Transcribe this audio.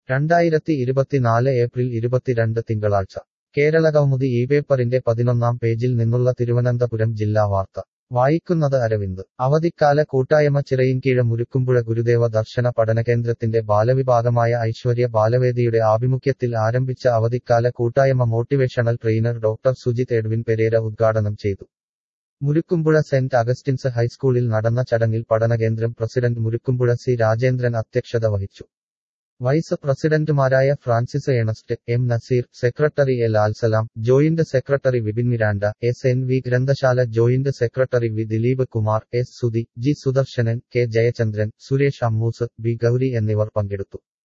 രണ്ടായിരത്തി ഇരുപത്തിനാല് ഏപ്രിൽ ഇരുപത്തിരണ്ട് തിങ്കളാഴ്ച കേരളകൗമുദി ഈ പേപ്പറിന്റെ പതിനൊന്നാം പേജിൽ നിന്നുള്ള തിരുവനന്തപുരം ജില്ലാ വാർത്ത വായിക്കുന്നത് അരവിന്ദ് അവധിക്കാല കൂട്ടായ്മ ചിറയിൻകീഴ മുരുക്കുമ്പുഴ ഗുരുദേവ ദർശന പഠനകേന്ദ്രത്തിന്റെ ബാലവിഭാഗമായ ഐശ്വര്യ ബാലവേദിയുടെ ആഭിമുഖ്യത്തിൽ ആരംഭിച്ച അവധിക്കാല കൂട്ടായ്മ motivational trainer doctor Sujith Edwin Perera ഉദ്ഘാടനം ചെയ്തു മുരുക്കുമ്പുഴ സെന്റ് അഗസ്റ്റിൻസ് ഹൈസ്കൂളിൽ നടന്ന ചടങ്ങിൽ പഠനകേന്ദ്രം പ്രസിഡന്റ് മുരുക്കുമ്പുഴ സി രാജേന്ദ്രൻ അധ്യക്ഷത വഹിച്ചു വൈസ് പ്രസിഡന്റുമാരായ Francis Ernest M Naseer secretary L Alsalam joint secretary Vipin Miranda S N V ഗ്രന്ഥശാല joint secretary V Dileep Kumar S Sudhi G Sudarsanan K Jayachandran Suresh Ammoos B Gauri എന്നിവർ പങ്കെടുത്തു